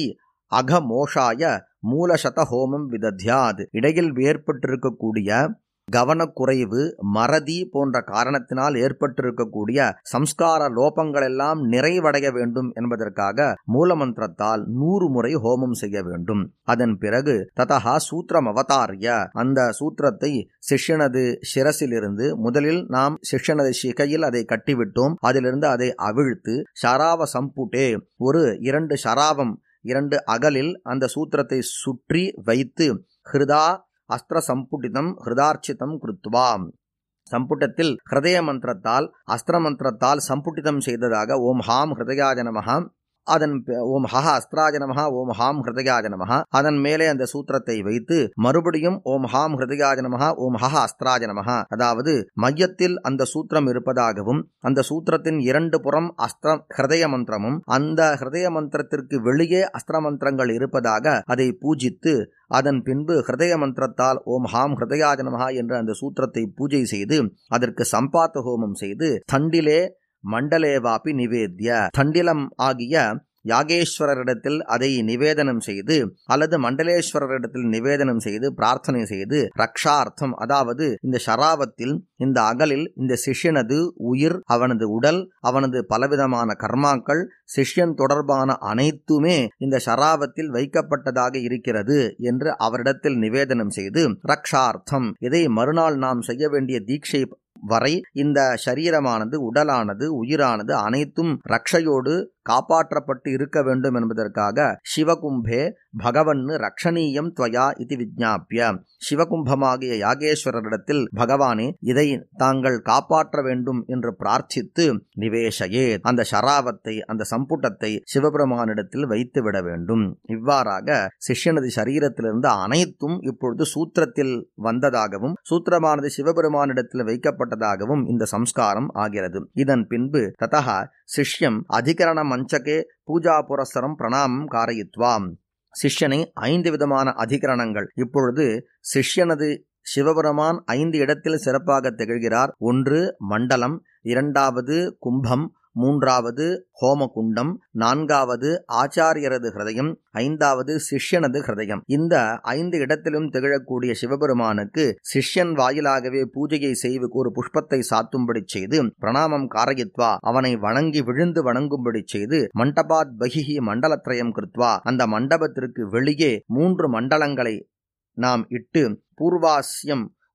C: அகமோஷாய மூலசத ஹோமம் விதத்யாத் இடையில் ஏற்பட்டிருக்கக்கூடிய கவனக்குறைவு மறதி போன்ற காரணத்தினால் ஏற்பட்டிருக்கக்கூடிய சம்ஸ்கார லோபங்களெல்லாம் நிறைவடைய வேண்டும் என்பதற்காக மூலமந்திரத்தால் நூறு முறை ஹோமம் செய்ய வேண்டும் அதன் பிறகு ததா சூத்திரம் அவதாரிய அந்த சூத்திரத்தை சிஷ்யனது சிரசிலிருந்து முதலில் நாம் சிஷ்யனது சிகையில் அதை கட்டிவிட்டோம் அதிலிருந்து அதை அவிழ்த்து ஷராவ சம்புட்டே ஒரு இரண்டு ஷராவம் இரண்டு அகலில் அந்த சூத்திரத்தை சுற்றி வைத்து ஹிருதா அஸ்திர சம்புட்டிதம் ஹிருதார்ச்சிதம் கிருத்வா சம்புட்டத்தில் ஹிருதய மந்திரத்தால் அஸ்திர மந்திரத்தால் சம்புட்டிதம் செய்ததாக ஓம் ஹாம் ஹிருதயாஜ நமஹா அதன் ஓம் ஹஹ அஸ்திராஜ நமஹா ஓம் ஹாம் ஹிருதயாஜ நமஹா அதன் மேலே அந்த சூத்திரத்தை வைத்து மறுபடியும் ஓம் ஹாம் ஹிருதயாஜ நமஹா ஓம் ஹஹ அஸ்திராஜ நமஹா அதாவது மையத்தில் அந்த சூத்திரம் இருப்பதாகவும் அந்த சூத்திரத்தின் இரண்டு புறம் அஸ்திர ஹிருதய மந்திரமும் அந்த ஹிருதய மந்திரத்திற்கு வெளியே அஸ்திர மந்திரங்கள் இருப்பதாக அதை பூஜித்து அதன் பின்பு ஹிருதய மந்திரத்தால் ஓம் ஹாம் ஹிருதயாஜ நமஹா என்ற அந்த சூத்திரத்தை பூஜை செய்து அதற்கு சம்பாத்த ஹோமம் செய்து தண்டிலே மண்டலேவாப்பி நிவேத்ய தண்டிலம் ஆகிய யாகேஸ்வரரிடத்தில் அதை நிவேதனம் செய்து அல்லது மண்டலேஸ்வரரிடத்தில் நிவேதனம் செய்து பிரார்த்தனை செய்து ரக்ஷார்த்தம் அதாவது இந்த ஷராவத்தில் இந்த அகலில் இந்த சிஷ்யனது உயிர் அவனது உடல் அவனது பலவிதமான கர்மாக்கள் சிஷ்யன் தொடர்பான அனைத்துமே இந்த ஷராவத்தில் வைக்கப்பட்டதாக இருக்கிறது என்று அவரிடத்தில் நிவேதனம் செய்து ரக்ஷார்த்தம் இதை மறுநாள் நாம் செய்ய வேண்டிய தீட்சை வரை இந்த சரீரமானது உடலானது உயிரானது அனைத்தும் ரக்ஷையோடு காப்பாற்றப்பட்டு இருக்க வேண்டும் என்பதற்காக சிவகும்பே பகவன் ரக்ஷணீயம் துவயா இது விஜாபிய சிவகும்பமாகிய யாகேஸ்வரரிடத்தில் பகவானே இதை தாங்கள் காப்பாற்ற வேண்டும் என்று பிரார்த்தித்து நிவேஷையே அந்த ஷராவத்தை அந்த சம்புட்டத்தை சிவபெருமானிடத்தில் வைத்து விட வேண்டும் இவ்வாறாக சிஷ்யனது சரீரத்திலிருந்து அனைத்தும் இப்பொழுது சூத்திரத்தில் வந்ததாகவும் சூத்திரமானது சிவபெருமானிடத்தில் வைக்கப்பட்டதாகவும் இந்த சம்ஸ்காரம் ஆகிறது இதன் பின்பு ததா சிஷ்யம் அதிகரண மஞ்சகே பூஜா புரஸ்சரம் பிரணாமம் காரயித்வாம் சிஷ்யனை ஐந்து விதமான அதிகரணங்கள் இப்பொழுது சிஷ்யனது சிவபெருமான் ஐந்து இடத்தில் சிறப்பாக திகழ்கிறார் ஒன்று மண்டலம் இரண்டாவது கும்பம் மூன்றாவது ஹோமகுண்டம் நான்காவது ஆச்சாரியரது ஹிருதயம் ஐந்தாவது சிஷ்யனது ஹிருதயம் இந்த ஐந்து இடத்திலும் திகழக்கூடிய சிவபெருமானுக்கு சிஷ்யன் வாயிலாகவே பூஜையை செய்து ஒரு புஷ்பத்தை சாத்தும்படி செய்து பிரணாமம் காரயித்வா அவனை வணங்கி விழுந்து வணங்கும்படி செய்து மண்டபாத் பகிஹி மண்டலத்ரயம் கிருத்வா அந்த மண்டபத்திற்கு வெளியே மூன்று மண்டலங்களை நாம் இட்டு பூர்வாசியம்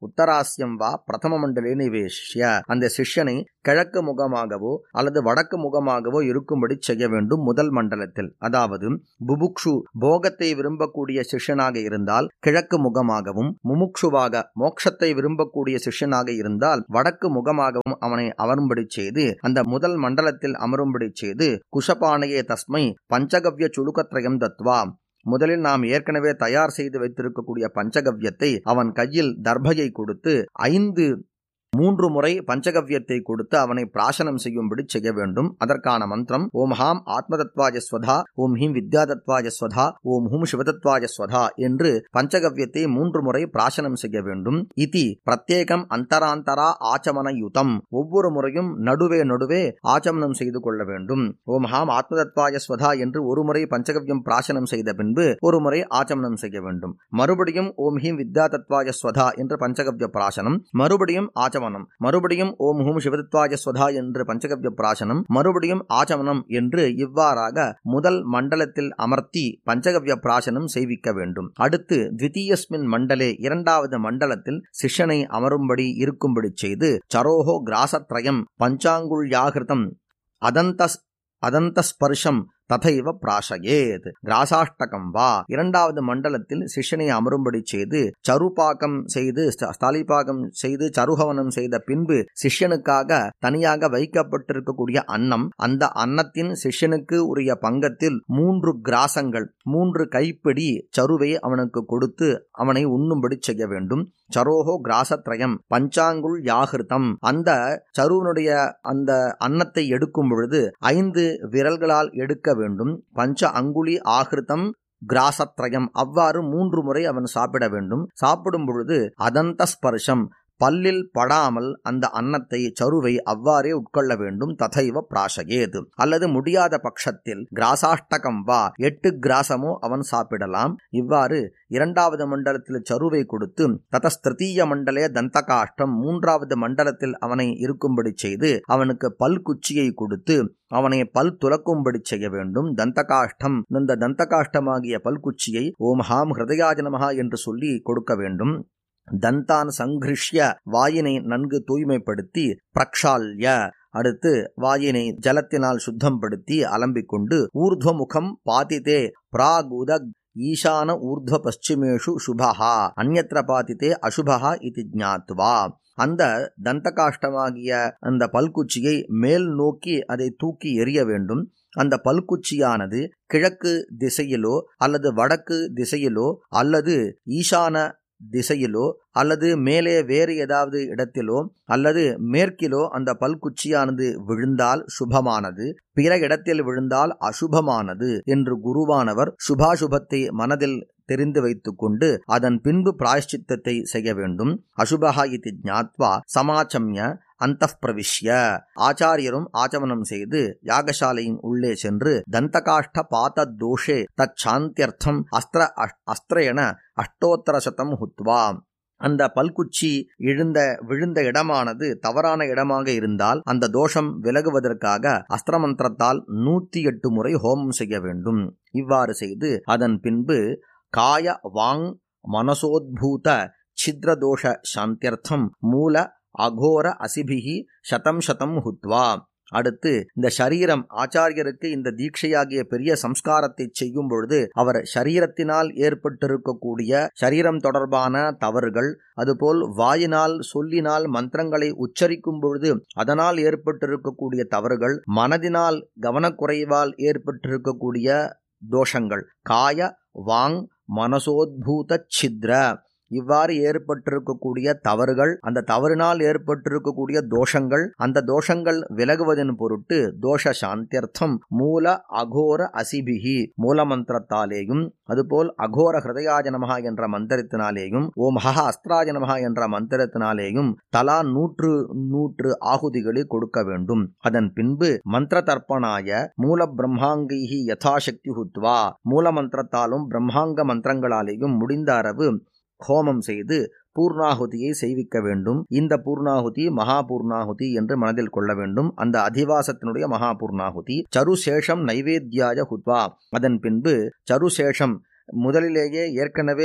C: உத்தராசியம் வா பிரதம மண்டலே நிவேஷ்ய அந்த சிஷ்யனை கிழக்கு முகமாகவோ அல்லது வடக்கு முகமாகவோ இருக்கும்படி செய்ய வேண்டும் முதல் மண்டலத்தில் அதாவது புபுக்ஷு போகத்தை விரும்பக்கூடிய சிஷ்யனாக இருந்தால் கிழக்கு முகமாகவும் முமுக்ஷுவாக மோட்சத்தை விரும்பக்கூடிய சிஷ்யனாக இருந்தால் வடக்கு முகமாகவும் அவனை அமரும்படி செய்து அந்த முதல் மண்டலத்தில் அமரும்படி செய்து குஷபானையே தஸ்மை பஞ்சகவ்ய சுழுக்கத்ரயம் தத்வா முதலில் நாம் ஏற்கனவே தயார் செய்து வைத்திருக்கக்கூடிய பஞ்சகவ்யத்தை அவன் கையில் தர்பையை கொடுத்து ஐந்து மூன்று முறை பஞ்சகவ்யத்தை கொடுத்து அவனை பிராசனம் செய்யும்படி செய்ய வேண்டும் அதற்கான மந்திரம் ஓம் ஹாம் ஆத்மதத்வாய ஸ்வதா ஓம் ஹீம் வித்யாதத்வாய ஸ்வதா ஓம் ஹூம் சிவதத்வாய ஸ்வதா என்று பஞ்சகவ்யத்தை மூன்று முறை பிராசனம் செய்ய வேண்டும் இதி பிரத்யேகம் அந்தராந்தரா ஆச்சமன யுதம் ஒவ்வொரு முறையும் நடுவே நடுவே ஆச்சமனம் செய்து கொள்ள வேண்டும் ஓம் ஹாம் ஆத்மதத்வாய ஸ்வதா என்று ஒரு முறை பஞ்சகவ்யம் பிராசனம் செய்த பின்பு ஒரு முறை ஆச்சமனம் செய்ய வேண்டும் மறுபடியும் ஓம் ஹீம் வித்யா தத்வாய ஸ்வதா என்று பஞ்சகவ்ய பிராசனம் மறுபடியும் ஆச்சமனம் மறுபடியும் ஓம் ஹூம் சிவதத்வாய ஸ்வதா என்று பஞ்சகவ்ய பிராசனம் மறுபடியும் ஆச்சமனம் என்று இவ்வாறாக முதல் மண்டலத்தில் அமர்த்தி பஞ்சகவ்ய பிராசனம் செய்விக்க வேண்டும் அடுத்து த்விதீயஸ்மின் மண்டலே இரண்டாவது மண்டலத்தில் சிஷ்யனை அமரும்படி இருக்கும்படி செய்து சரோஹோ கிராசத்ரயம் பஞ்சாங்குள்யாகிருதம் அதந்தஸ் அதந்தஸ்பர்ஷம் ததைவ பிராசயேத் கிராசாஷ்டகம் வா இரண்டாவது மண்டலத்தில் சிஷ்யனை அமரும்படி செய்து சருபாகம் செய்து ஸ்தாலிபாகம் செய்து சருகவனம் செய்த பின்பு சிஷ்யனுக்காக தனியாக வைக்கப்பட்டிருக்கக்கூடிய அன்னம் அந்த அன்னத்தின் சிஷ்யனுக்கு உரிய பங்கத்தில் மூன்று கிராசங்கள் மூன்று கைப்பிடி சருவை அவனுக்கு கொடுத்து அவனை உண்ணும்படி செய்ய வேண்டும் சரோஹோ கிராசத்ரயம் பஞ்சாங்குள் யாகிருத்தம் அந்த சருவனுடைய அந்த அன்னத்தை எடுக்கும் பொழுது ஐந்து விரல்களால் எடுக்க வேண்டும் பஞ்ச அங்குலி ஆகிருத்தம் கிராசத்ரயம் அவ்வாறு மூன்று முறை அவன் சாப்பிட வேண்டும் சாப்பிடும் பொழுது அதந்த ஸ்பர்ஷம் பல்லில் படாமல் அந்த அன்னத்தை சருவை அவ்வாறே உட்கொள்ள வேண்டும் ததைவ பிராசகேது அல்லது முடியாத பட்சத்தில் கிராசாஷ்டகம் வா எட்டு கிராசமோ அவன் சாப்பிடலாம் இவ்வாறு இரண்டாவது மண்டலத்தில் சருவை கொடுத்து ததஸ்திருத்தீய மண்டலே தந்தகாஷ்டம் மூன்றாவது மண்டலத்தில் அவனை இருக்கும்படி செய்து அவனுக்கு பல் குச்சியை கொடுத்து அவனை பல் துலக்கும்படி செய்ய வேண்டும் தந்தகாஷ்டம் இந்த தந்தகாஷ்டமாகிய பல்குச்சியை ஓம் ஹாம் ஹிருதயாஜனமஹா என்று சொல்லி கொடுக்க வேண்டும் தந்தான் சங்கிருஷ்ய வாயினை நன்கு தூய்மைப்படுத்தி பிரக்ஷால்ய அடுத்து வாயினை ஜலத்தினால் சுத்தப்படுத்தி அலம்பிக் கொண்டு ஊர்துவமுகம் பாதிதே பிராகுத ஈசான ஊர்துவ பশ্চিமேஷு சுபஹா அந்நத்திர பாதித்தே அசுபஹா இது ஜாத்வா அந்த தந்தகாஷ்டமாகிய அந்த பல்குச்சியை மேல் நோக்கி அதை தூக்கி எறிய வேண்டும் அந்த பல்குச்சியானது கிழக்கு திசையிலோ அல்லது வடக்கு திசையிலோ அல்லது ஈசான திசையிலோ அல்லது மேலே வேறு ஏதாவது இடத்திலோ அல்லது மேற்கிலோ அந்த பல்குச்சியானது விழுந்தால் சுபமானது பிற இடத்தில் விழுந்தால் அசுபமானது என்று குருவானவர் சுபாசுபத்தை மனதில் தெரிந்து வைத்துக்கொண்டு அதன் பின்பு பிராயஷ்சித்தத்தை செய்ய வேண்டும் அசுபகா இது ஜாத்வா சமாச்சம்ய அந்த பிரவிஷ்ய ஆச்சாரியரும் ஆச்சமனம் செய்து யாகசாலையின் உள்ளே சென்று தந்தகாஷ்ட பாத தோஷே தச்சாந்தியர்த்தம் அஸ்திர அஸ்திரேன அஷ்டோத்தர சதம் ஹுத்வா அந்த பல்குச்சி இழுந்த விழுந்த இடமானது தவறான இடமாக இருந்தால் அந்த தோஷம் விலகுவதற்காக அஸ்திரமந்திரத்தால் நூத்தி எட்டு முறை ஹோமம் செய்ய வேண்டும் இவ்வாறு செய்து அதன் பின்பு காய வாங் மனசோத்பூத சித்ரதோஷ சாந்தியர்த்தம் மூல அகோர அசிபிகி சதம் சதம் ஹுத்வா அடுத்து இந்த சரீரம் ஆச்சாரியருக்கு இந்த தீட்சையாகிய பெரிய சம்ஸ்காரத்தை செய்யும் பொழுது அவர் சரீரத்தினால் ஏற்பட்டிருக்கக்கூடிய சரீரம் தொடர்பான தவறுகள் அதுபோல் வாயினால் சொல்லினால் மந்திரங்களை உச்சரிக்கும் பொழுது அதனால் ஏற்பட்டிருக்கக்கூடிய தவறுகள் மனதினால் கவனக்குறைவால் ஏற்பட்டிருக்கக்கூடிய தோஷங்கள் காய வாங் மனசோத்பூத சித்ர இவ்வாறு ஏற்பட்டிருக்கக்கூடிய தவறுகள் அந்த தவறினால் ஏற்பட்டிருக்கக்கூடிய தோஷங்கள் அந்த தோஷங்கள் விலகுவதன் பொருட்டு தோஷ சாந்தியர்த்தம் மூல அகோர அசிபிகி மூல மந்திரத்தாலேயும் அதுபோல் அகோர ஹிருதயாஜனமகா என்ற மந்திரத்தினாலேயும் ஓம் ஹஹ அஸ்திராஜனமகா என்ற மந்திரத்தினாலேயும் தலா நூற்று நூற்று ஆகுதிகளை கொடுக்க வேண்டும் அதன் பின்பு மந்திர தர்ப்பணாய மூல பிரம்மாங்கைஹி யதாசக்தி ஹுத்வா மூல மந்திரத்தாலும் பிரம்மாங்க மந்திரங்களாலேயும் முடிந்த அளவு ஹோமம் செய்து பூர்ணாகுதியை செய்விக்க வேண்டும் இந்த பூர்ணாகுதி மகா பூர்ணாகுதி என்று மனதில் கொள்ள வேண்டும் அந்த அதிவாசத்தினுடைய மகா பூர்ணாகுதி சருசேஷம் நைவேத்தியாய ஹுத்வா அதன் பின்பு சருசேஷம் முதலிலேயே ஏற்கனவே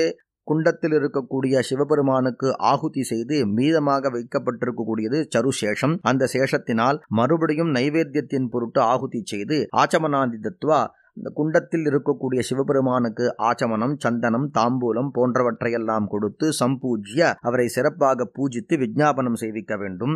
C: குண்டத்தில் இருக்கக்கூடிய சிவபெருமானுக்கு ஆகுதி செய்து மீதமாக வைக்கப்பட்டிருக்கக்கூடியது சருசேஷம் அந்த சேஷத்தினால் மறுபடியும் நைவேத்தியத்தின் பொருட்டு ஆகுதி செய்து ஆச்சமனாதி தத்துவா இந்த குண்டத்தில் இருக்கக்கூடிய சிவபெருமானுக்கு ஆச்சமனம் சந்தனம் தாம்பூலம் போன்றவற்றையெல்லாம் கொடுத்து சம்பூஜ்ய அவரை சிறப்பாக பூஜித்து விஜாபனம் செய்விக்க வேண்டும்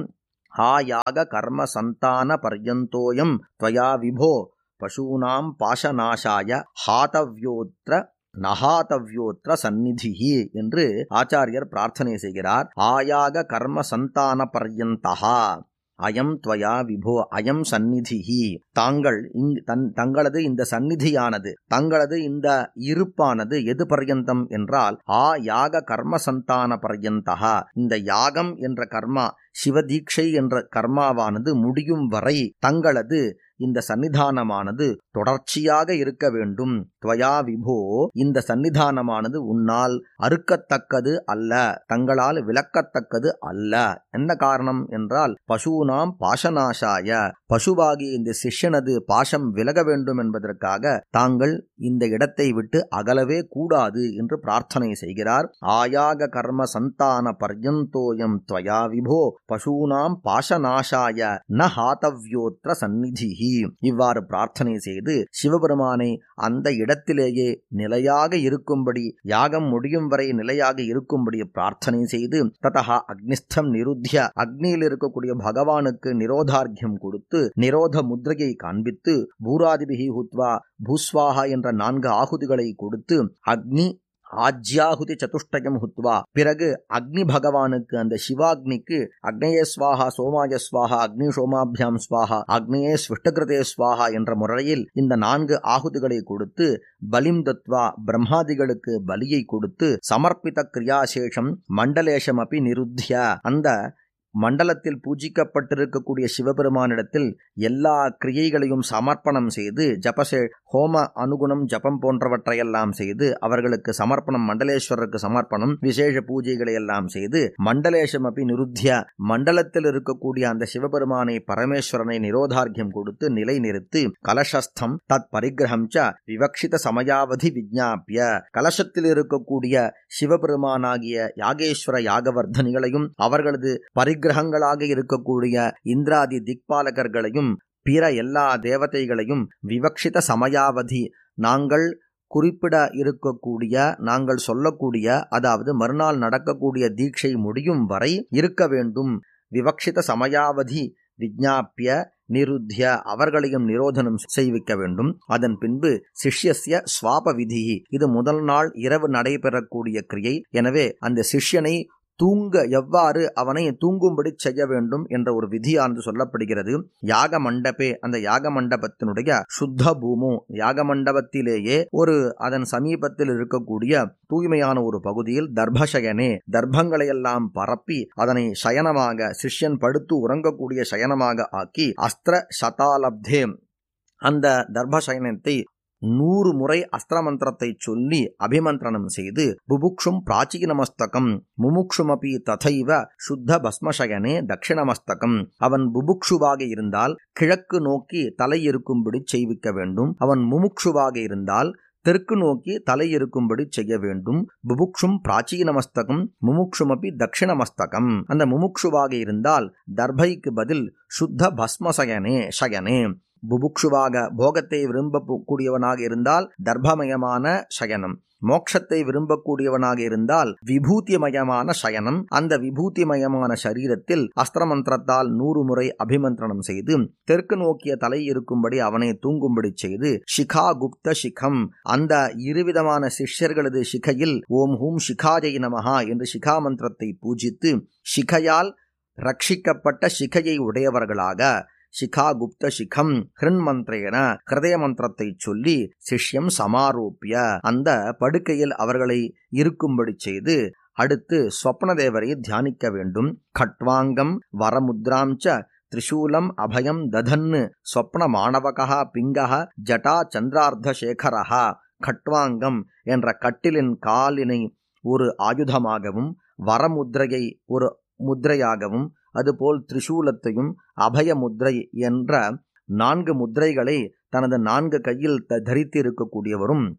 C: ஆயாக கர்ம சந்தான பர்யந்தோயம் துவயா விபோ பசூனாம் பாசநாசாய ஹாதவ்யோத்ர நகாதவ்யோத்ர சந்நிதிஹி என்று ஆச்சாரியர் பிரார்த்தனை செய்கிறார் ஆயாக கர்ம சந்தான பர்யந்தகா அயம் துவயா விபோ அயம் சந்நிதிஹி தாங்கள் இங் தன் தங்களது இந்த சந்நிதியானது தங்களது இந்த இருப்பானது எது பர்யந்தம் என்றால் ஆ யாக கர்ம சந்தான பர்யந்தகா இந்த யாகம் என்ற கர்மா சிவதீட்சை என்ற கர்மாவானது முடியும் வரை தங்களது இந்த சன்னிதானமானது தொடர்ச்சியாக இருக்க வேண்டும் துவயா விபோ இந்த சன்னிதானமானது உன்னால் அறுக்கத்தக்கது அல்ல தங்களால் விளக்கத்தக்கது அல்ல என்ன காரணம் என்றால் பசுனாம் பாசநாசாய பசுவாகிய இந்த சிஷ்யனது பாசம் விலக வேண்டும் என்பதற்காக தாங்கள் இந்த இடத்தை விட்டு அகலவே கூடாது என்று பிரார்த்தனை செய்கிறார் ஆயாக கர்ம சந்தான பர்யந்தோயம் துவயா விபோ பசூனாம் பாசநாசாய ந ஹாதவ்யோத்ர சந்நிதிஹி இவ்வாறு பிரார்த்தனை செய்து சிவபெருமானை அந்த இடத்திலேயே நிலையாக இருக்கும்படி யாகம் முடியும் வரை நிலையாக இருக்கும்படி பிரார்த்தனை செய்து ததா அக்னிஸ்தம் நிருத்திய அக்னியில் இருக்கக்கூடிய பகவானுக்கு நிரோதார்க்கியம் கொடுத்து நிரோத முத்ரையை காண்பித்து பூராதிபிகி ஹுத்வா பூஸ்வாகா என்ற நான்கு ஆகுதிகளை கொடுத்து அக்னி ஆஜ்யாகுதி சதுஷ்டயம் ஹுத்வா பிறகு அக்னி பகவானுக்கு அந்த சிவாக்னிக்கு அக்னேய ஸ்வாஹா சோமாய ஸ்வாஹா அக்னி சோமாபியாம் ஸ்வாஹா அக்னேயே ஸ்விஷ்டகிருதே ஸ்வாஹா என்ற முறையில் இந்த நான்கு ஆகுதிகளை கொடுத்து பலிம் தத்வா பிரம்மாதிகளுக்கு பலியை கொடுத்து சமர்ப்பித கிரியாசேஷம் மண்டலேஷம் அப்படி நிருத்திய அந்த மண்டலத்தில் பூஜிக்கப்பட்டிருக்கக்கூடிய சிவபெருமானிடத்தில் எல்லா கிரியைகளையும் சமர்ப்பணம் செய்து ஜபசே ஹோம அனுகுணம் ஜபம் போன்றவற்றையெல்லாம் செய்து அவர்களுக்கு சமர்ப்பணம் மண்டலேஸ்வரருக்கு சமர்ப்பணம் விசேஷ பூஜைகளை எல்லாம் செய்து மண்டலேஷம் அப்படி நிருத்திய மண்டலத்தில் இருக்கக்கூடிய அந்த சிவபெருமானை பரமேஸ்வரனை நிரோதார்க்கியம் கொடுத்து நிலை நிறுத்தி கலசஸ்தம் தத் பரிகிரகம் ச விவக்ஷித சமயாவதி விஜாபிய கலசத்தில் இருக்கக்கூடிய சிவபெருமானாகிய யாகேஸ்வர யாகவர்தனிகளையும் அவர்களது பரிகிரகங்களாக இருக்கக்கூடிய இந்திராதி திக்பாலகர்களையும் பிற எல்லா தேவதைகளையும் விவக்ஷித சமயாவதி நாங்கள் குறிப்பிட இருக்கக்கூடிய நாங்கள் சொல்லக்கூடிய அதாவது மறுநாள் நடக்கக்கூடிய தீட்சை முடியும் வரை இருக்க வேண்டும் விவக்ஷித சமயாவதி விஜாபிய நிருத்திய அவர்களையும் நிரோதனம் செய்விக்க வேண்டும் அதன் பின்பு சிஷ்யசிய ஸ்வாப விதி இது முதல் நாள் இரவு நடைபெறக்கூடிய கிரியை எனவே அந்த சிஷ்யனை தூங்க எவ்வாறு அவனை தூங்கும்படி செய்ய வேண்டும் என்ற ஒரு விதியானது சொல்லப்படுகிறது யாக மண்டபே அந்த யாக மண்டபத்தினுடைய சுத்த பூமு யாக மண்டபத்திலேயே ஒரு அதன் சமீபத்தில் இருக்கக்கூடிய தூய்மையான ஒரு பகுதியில் தர்பசயனே தர்ப்பங்களை எல்லாம் பரப்பி அதனை சயனமாக சிஷ்யன் படுத்து உறங்கக்கூடிய சயனமாக ஆக்கி அஸ்திர சதாலப்தே அந்த தர்பசயனத்தை நூறு முறை அஸ்திர மந்திரத்தை சொல்லி அபிமந்திரணம் செய்து புபுக்ஷும் பிராச்சீனமஸ்தகம் முமுக்ஷுமபி ததைவ சுத்த பஸ்மசயனே தட்சிணமஸ்தகம் அவன் புபுக்ஷுவாக இருந்தால் கிழக்கு நோக்கி தலை இருக்கும்படி செய்விக்க வேண்டும் அவன் முமுக்ஷுவாக இருந்தால் தெற்கு நோக்கி தலை இருக்கும்படி செய்ய வேண்டும் புபுக்ஷும் பிராச்சீனமஸ்தகம் முமுக்ஷுமபி தட்சிணமஸ்தகம் அந்த முமுக்ஷுவாக இருந்தால் தர்பைக்கு பதில் சுத்த பஸ்மசயனே சயனே புபுக்ஷுவாக போகத்தை விரும்பக்கூடியவனாக இருந்தால் தர்ப்பமயமான சயனம் மோட்சத்தை விரும்பக்கூடியவனாக இருந்தால் விபூதிமயமான சயனம் அந்த விபூதிமயமான சரீரத்தில் அஸ்திரமந்திரத்தால் நூறு முறை அபிமந்திரணம் செய்து தெற்கு நோக்கிய தலை இருக்கும்படி அவனை தூங்கும்படி செய்து சிகா குப்த சிகம் அந்த இருவிதமான சிஷ்யர்களது சிகையில் ஓம் ஹூம் சிகாஜை நமஹா என்று சிகா மந்திரத்தை பூஜித்து சிகையால் ரட்சிக்கப்பட்ட சிகையை உடையவர்களாக சிகா குப்த சிகம் ஹிருன்மந்திரேன ஹிருதய மந்திரத்தை சொல்லி சிஷ்யம் சமாரோப்பிய அந்த படுக்கையில் அவர்களை இருக்கும்படி செய்து அடுத்து ஸ்வப்னதேவரை தியானிக்க வேண்டும் கட்வாங்கம் வரமுத்ராம் ச திரிசூலம் அபயம் ததன்னு ஸ்வப்ன மாணவகா பிங்கக ஜட்டா சந்திரார்த்தசேகரஹா கட்வாங்கம் என்ற கட்டிலின் காலினை ஒரு ஆயுதமாகவும் வரமுத்ரையை ஒரு முத்ரையாகவும் அதுபோல் திரிசூலத்தையும் அபய முத்ரை என்ற நான்கு முத்ரைகளை தனது நான்கு கையில் தரித்து இருக்கக்கூடியவரும்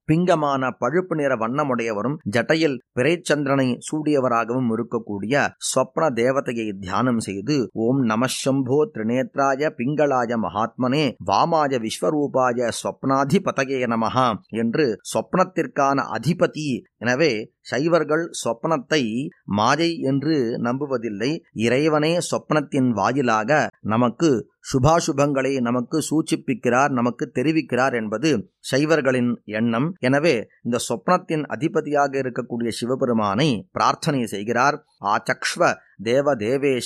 C: பிங்கமான பழுப்பு நிற வண்ணமுடையவரும் ஜட்டையில் பிறைச்சந்திரனை சூடியவராகவும் இருக்கக்கூடிய சொப்ன தேவதையை தியானம் செய்து ஓம் நமசம்போ திரிநேத்ராய பிங்களாய மகாத்மனே வாமாய விஸ்வரூபாய ஸ்வப்னாதிபதயே நமஹா என்று சொப்னத்திற்கான அதிபதி எனவே சைவர்கள் சொப்னத்தை மாயை என்று நம்புவதில்லை இறைவனே சொப்னத்தின் வாயிலாக நமக்கு சுபாசுபங்களை நமக்கு சூச்சிப்பிக்கிறார் நமக்கு தெரிவிக்கிறார் என்பது சைவர்களின் எண்ணம் எனவே இந்த சொப்னத்தின் அதிபதியாக இருக்கக்கூடிய சிவபெருமானை பிரார்த்தனை செய்கிறார் ஆச்சக்ஷ்வ தேவ தேவேஷ